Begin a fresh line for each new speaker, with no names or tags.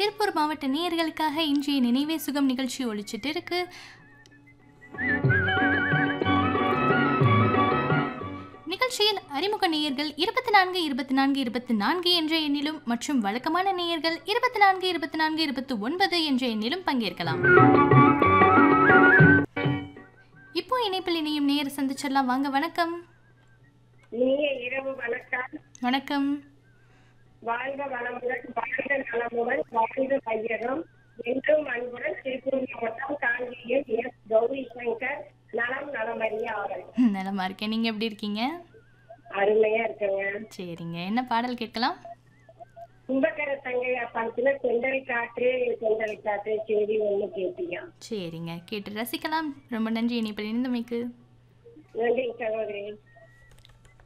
திருப்பூர் மாவட்ட நேயர்களுக்காக இன்றைய நினைவே சுகம் நிகழ்ச்சி ஒழிச்சிட்டு இருக்கு நிகழ்ச்சியில் அறிமுக நேயர்கள் இருபத்தி நான்கு இருபத்தி நான்கு இருபத்தி நான்கு என்ற எண்ணிலும் மற்றும் வழக்கமான நேயர்கள் இருபத்தி நான்கு இருபத்தி நான்கு இருபத்தி ஒன்பது என்ற எண்ணிலும் பங்கேற்கலாம் இப்போ இணைப்பில் இணையும் நேயர் சந்திச்சிடலாம் வாங்க வணக்கம்
இனிய இரவு வணக்கம்
வணக்கம்
வாழ்க வளமுடன் வாழ்க நலமுடன் வாழ்க மையகம் என்றும் அன்புடன் திருப்பூர் மாவட்டம் காஞ்சியில் எஸ் கௌரி சங்கர் நலம் நலமறிய ஆவல்
நலமா இருக்கேன் நீங்க எப்படி இருக்கீங்க
அருமையா இருக்குங்க
சரிங்க என்ன பாடல் கேட்கலாம்
கும்பகர தங்கையா படத்துல செந்தரை காற்று செந்தரை காற்று செய்தி ஒண்ணு கேட்டீங்க
சரிங்க கேட்டு ரசிக்கலாம் ரொம்ப நன்றி இணைப்பில் இணைந்தமைக்கு
நன்றி சகோதரி